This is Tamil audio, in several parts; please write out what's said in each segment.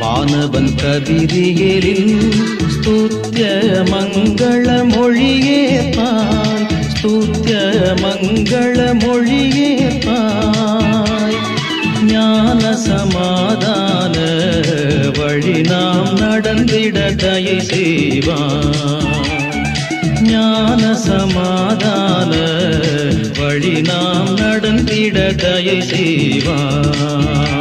வானவன் கதிரியலின் ஸ்துத்ய மங்கள மொழியே பாய் ஸ்துத்ய மங்கள மொழியே பாய் ஞான சமாதான வழி நாம் நடந்திட தயை செய்வான் ஞான சமாதான வழி நாம் நடந்திட தயை செய்வான்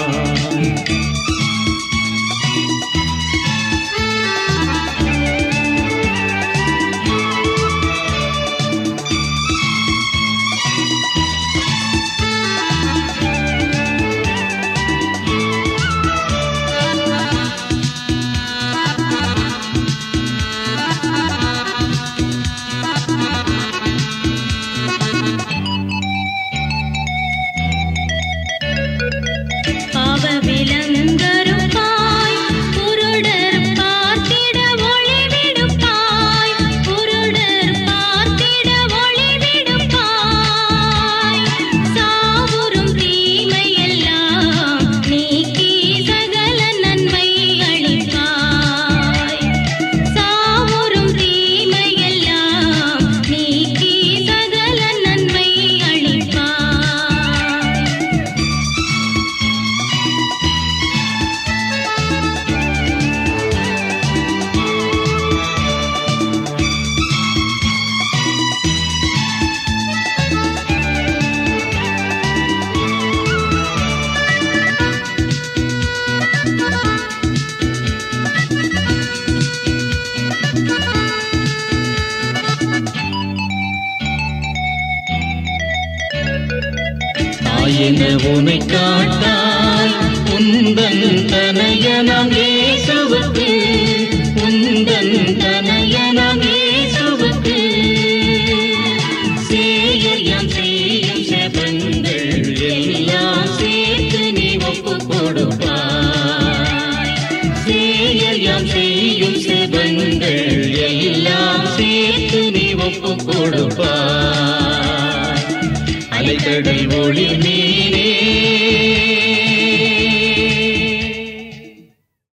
பாவ விலங்கருப்பாய் குருடர் பார்த்திட ஒளிவிடுப்பாய் குருடர் பார்த்திட ஒளிவிடுப்பாய் சாவுறும் தீமையெல்லாம் நீக்கி சகல நன்மை அளிப்பாய் சாவுறும் தீமையெல்லாம் நீக்கி சகல நன்மை அளிப்பாய் தாயென உனை காட்டாய் உந்தன் தனையனம் இயேசுவுக்கு உந்தன் தனையனம் இயேசுவுக்கு சேயரியம் செய்யும் செபங்கள் எல்லாம் சேர்த்து நீ ஒப்பு கொடுப்பாய் சேயரியம் செய்யும் செபங்கள் எல்லாம் சேர்த்து நீ ஒப்பு கொடுப்பாய் அலைக்கடல் ஒளி